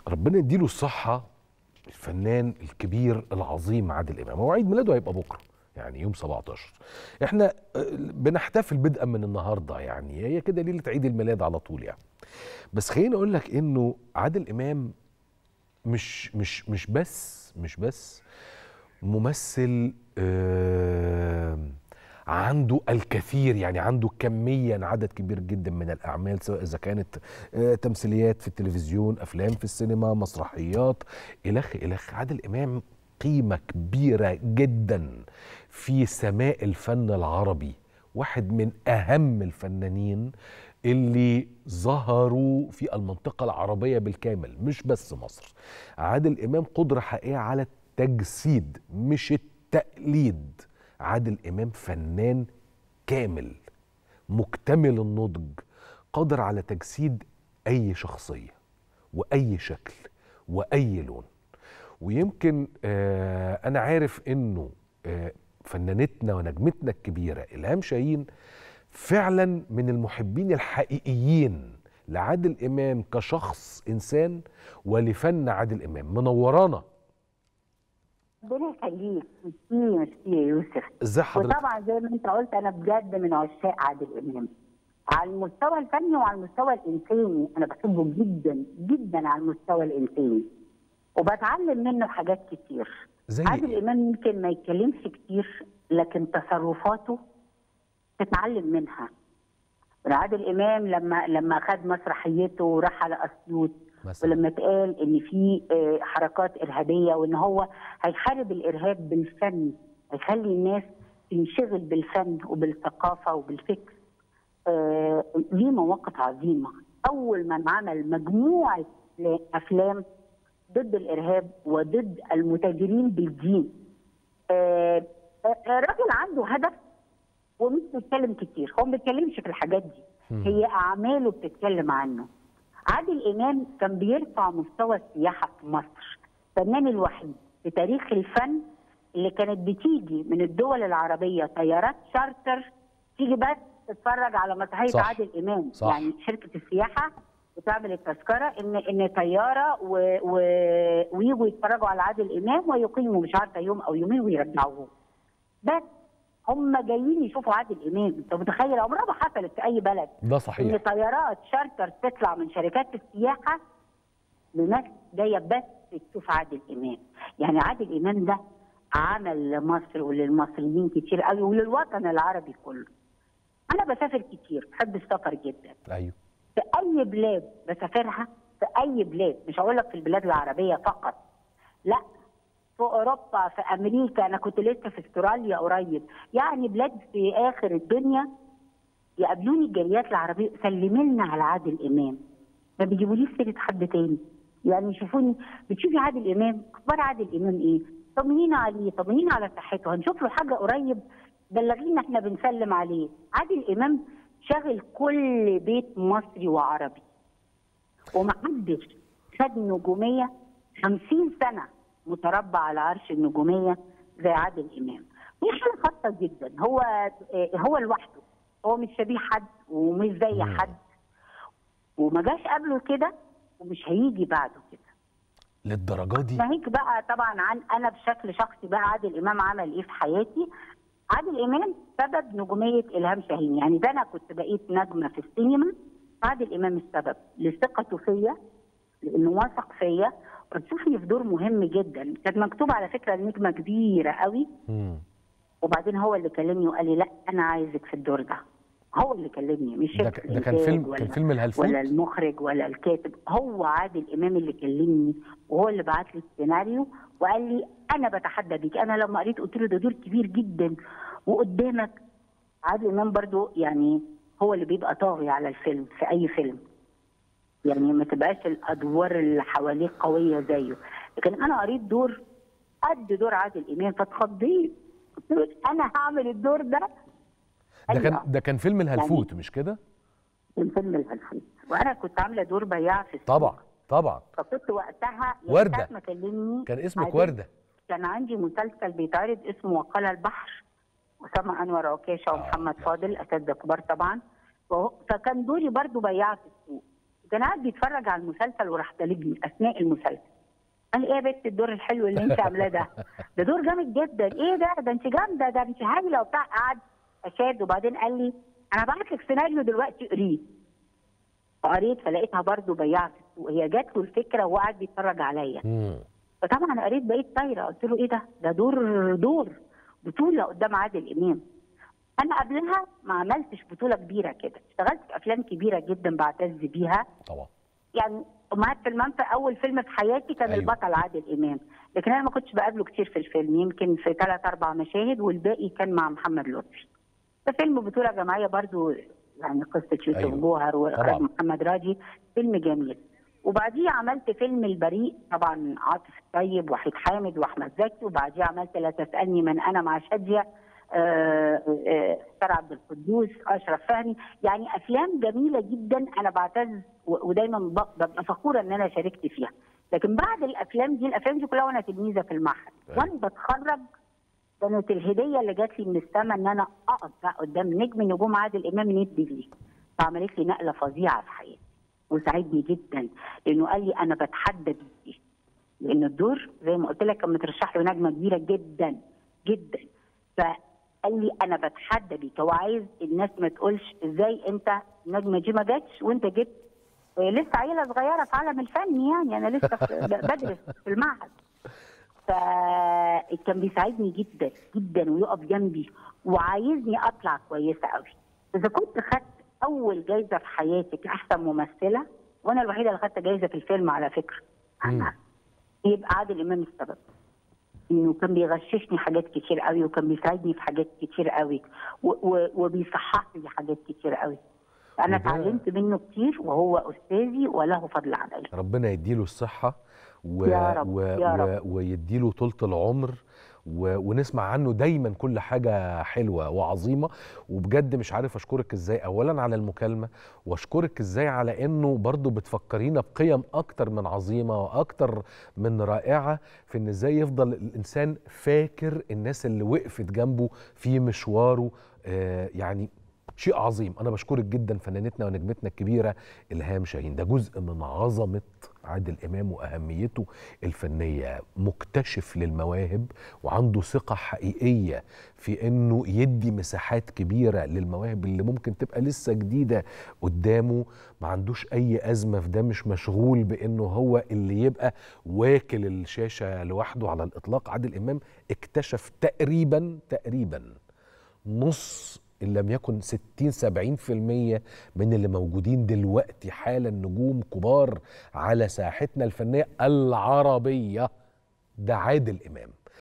ربنا يديله الصحه الفنان الكبير العظيم عادل امام هو عيد ميلاده هيبقى بكره يعني يوم 17 احنا آه، بنحتفل بدءا من النهارده يعني هي كده ليله عيد الميلاد على طول يعني بس خليني اقول لك انه عادل امام مش مش مش بس مش بس ممثل آه عنده الكثير يعني عنده كميا عدد كبير جدا من الاعمال سواء اذا كانت آه تمثيليات في التلفزيون افلام في السينما مسرحيات الخ الخ عادل امام قيمه كبيره جدا في سماء الفن العربي واحد من اهم الفنانين اللي ظهروا في المنطقة العربية بالكامل مش بس مصر عادل إمام قدرة حقيقية على التجسيد مش التقليد عادل إمام فنان كامل مكتمل النضج قادر على تجسيد أي شخصية وأي شكل وأي لون ويمكن آه أنا عارف إنه آه فنانتنا ونجمتنا الكبيرة إلهام شاهين فعلا من المحبين الحقيقيين لعادل امام كشخص انسان ولفن عادل امام منورانا ربنا يخليك ميرسي ميرسي يا يوسف ازاي حضرتك وطبعا زي ما انت قلت انا بجد من عشاق عادل امام على المستوى الفني وعلى المستوى الانساني انا بحبه جدا جدا على المستوى الانساني وبتعلم منه حاجات كتير زي عادل إيه؟ امام يمكن ما يتكلمش كتير لكن تصرفاته تتعلم منها عادل امام لما لما خد مسرحيته وراح على اسيوط مثلا ولما اتقال ان في آه، حركات ارهابيه وان هو هيحارب الارهاب بالفن هيخلي الناس تنشغل بالفن وبالثقافه وبالفكر آه، ليه مواقف عظيمه اول ما عمل مجموعه افلام ضد الارهاب وضد المتاجرين بالدين آه، آه، الراجل عنده هدف ومش بيتكلم كتير هو ما بيتكلمش في الحاجات دي مم. هي اعماله بتتكلم عنه عادل امام كان بيرفع مستوى السياحه في مصر الفنان الوحيد في تاريخ الفن اللي كانت بتيجي من الدول العربيه طيارات شارتر تيجي بس تتفرج على مسرحيه صح. عادل امام صح. يعني شركه السياحه بتعمل التذكره ان ان طياره و... و... ويجوا يتفرجوا على عادل امام ويقيموا مش عارفه يوم او يومين ويرجعوه بس هم جايين يشوفوا عادل امام انت متخيل عمرها ما حصلت في اي بلد ده ان صحيح طيارات شارتر تطلع من شركات السياحه لناس جايه بس تشوف عادل امام يعني عادل امام ده عمل لمصر وللمصريين كتير قوي وللوطن العربي كله انا بسافر كتير بحب السفر جدا ايوه في اي بلاد بسافرها في اي بلاد مش هقول لك في البلاد العربيه فقط لا في اوروبا في امريكا انا كنت لسه في استراليا قريب يعني بلاد في اخر الدنيا يقابلوني الجاليات العربيه سلمي لنا على عادل امام ما بيجيبوليش سيره حد تاني يعني يشوفوني بتشوفي عادل امام اخبار عادل امام ايه طمنينا عليه طمنينا على صحته هنشوف له حاجه قريب بلغينا احنا بنسلم عليه عادل امام شاغل كل بيت مصري وعربي ومحدش خد نجوميه 50 سنه متربع على عرش النجوميه زي عادل امام دي حاله خاصه جدا هو هو لوحده هو مش شبيه حد ومش زي مم. حد وما جاش قبله كده ومش هيجي بعده كده للدرجه دي ناهيك بقى طبعا عن انا بشكل شخصي بقى عادل امام عمل ايه في حياتي عادل امام سبب نجوميه الهام شاهين يعني ده انا كنت بقيت نجمه في السينما عادل امام السبب لثقته فيا لانه واثق فيا وتشوفني في دور مهم جدا كانت مكتوب على فكره نجمه كبيره قوي مم. وبعدين هو اللي كلمني وقال لي لا انا عايزك في الدور ده هو اللي كلمني مش ده, شركة ك- ده كان الإنتاج فيلم ولا كان فيلم الهلفوت ولا المخرج ولا الكاتب هو عادل امام اللي كلمني وهو اللي بعت لي السيناريو وقال لي انا بتحدى بيك انا لما قريت قلت له ده دور كبير جدا وقدامك عادل امام برضو يعني هو اللي بيبقى طاغي على الفيلم في اي فيلم يعني ما تبقاش الادوار اللي حواليه قويه زيه لكن انا قريت دور قد دور عادل امام فاتخضيت قلت له انا هعمل الدور ده ده كان أيوة. ده كان فيلم الهلفوت مش كده من فيلم الهلفوت وانا كنت عامله دور بياع في السوق. طبعا طبعا فكنت وقتها يعني وردة. ساعة ما كلمني كان اسمك عادل- ورده كان عندي مسلسل بيتعرض اسمه وقال البحر اسامه انور عكاشه ومحمد فاضل اساتذه كبار طبعا وهو- فكان دوري برضو بياع في السوق كان قاعد بيتفرج على المسلسل وراح طالبني اثناء المسلسل قال ايه يا بنت الدور الحلو اللي انت عاملاه ده ده دور جامد جدا ايه ده ده انت جامده ده انت هايله وبتاع قعد اشاد وبعدين قال لي انا بعت لك سيناريو دلوقتي قريه فقريت فلقيتها برضه بياعه في السوق هي جات له الفكره وهو قاعد بيتفرج عليا مم. فطبعا قريت بقيت طايره قلت له ايه ده ده دور دور بطوله قدام عادل امام انا قبلها ما عملتش بطوله كبيره كده اشتغلت في افلام كبيره جدا بعتز بيها طبعا يعني امهات في المنفى اول فيلم في حياتي كان أيوة. أيوة. البطل عادل امام لكن انا ما كنتش بقابله كتير في الفيلم يمكن في ثلاث اربع مشاهد والباقي كان مع محمد لطفي ده فيلم بطوله جماعيه برضو يعني قصه يوسف أيوة. أيوة. جوهر طبعا. ومحمد راجي فيلم جميل وبعديه عملت فيلم البريء طبعا عاطف الطيب وحيد حامد واحمد زكي وبعديه عملت لا تسالني من انا مع شاديه آه، آه، سارة عبد القدوس اشرف فهمي يعني افلام جميله جدا انا بعتز و- ودايما ب- ببقى فخوره ان انا شاركت فيها لكن بعد الافلام دي الافلام دي كلها وانا تلميذه في المعهد أيوة. وانا بتخرج كانت الهديه اللي جات لي من السما ان انا اقف بقى قدام نجم نجوم عادل امام ندي ليه فعملت لي نقله فظيعه في حياتي وساعدني جدا لانه قال لي انا بتحدى بيه لان الدور زي ما قلت لك كان مترشح له نجمه كبيره جدا جدا فقال لي انا بتحدى بيك هو عايز الناس ما تقولش ازاي انت النجمه دي ما جاتش وانت جبت آه، لسه عيله صغيره في عالم الفن يعني انا لسه في- ب- بدرس في المعهد فكان بيساعدني جدا جدا ويقف جنبي وعايزني اطلع كويسه قوي اذا كنت خدت اول جايزه في حياتي كاحسن ممثله وانا الوحيده اللي خدت جايزه في الفيلم على فكره مم. يبقى عادل امام السبب انه كان بيغششني حاجات كتير قوي وكان بيساعدني في حاجات كتير قوي و- و- وبيصحح لي حاجات كتير قوي انا وده- اتعلمت منه كتير وهو استاذي وله فضل عليا ربنا يديله الصحة و... يا رب، و... يا و... رب. ويديله طولة العمر و... ونسمع عنه دايما كل حاجة حلوة وعظيمة وبجد مش عارف أشكرك إزاي أولا على المكالمة وأشكرك إزاي على إنه برضو بتفكرينا بقيم أكتر من عظيمة وأكتر من رائعة في إن إزاي يفضل الإنسان فاكر الناس اللي وقفت جنبه في مشواره آه يعني شيء عظيم انا بشكرك جدا فنانتنا ونجمتنا الكبيره الهام شاهين ده جزء من عظمه عادل امام واهميته الفنيه مكتشف للمواهب وعنده ثقه حقيقيه في انه يدي مساحات كبيره للمواهب اللي ممكن تبقى لسه جديده قدامه ما عندوش اي ازمه في ده مش مشغول بانه هو اللي يبقى واكل الشاشه لوحده على الاطلاق عادل امام اكتشف تقريبا تقريبا نص ان لم يكن 60 70% من اللي موجودين دلوقتي حالا نجوم كبار على ساحتنا الفنيه العربيه ده عادل امام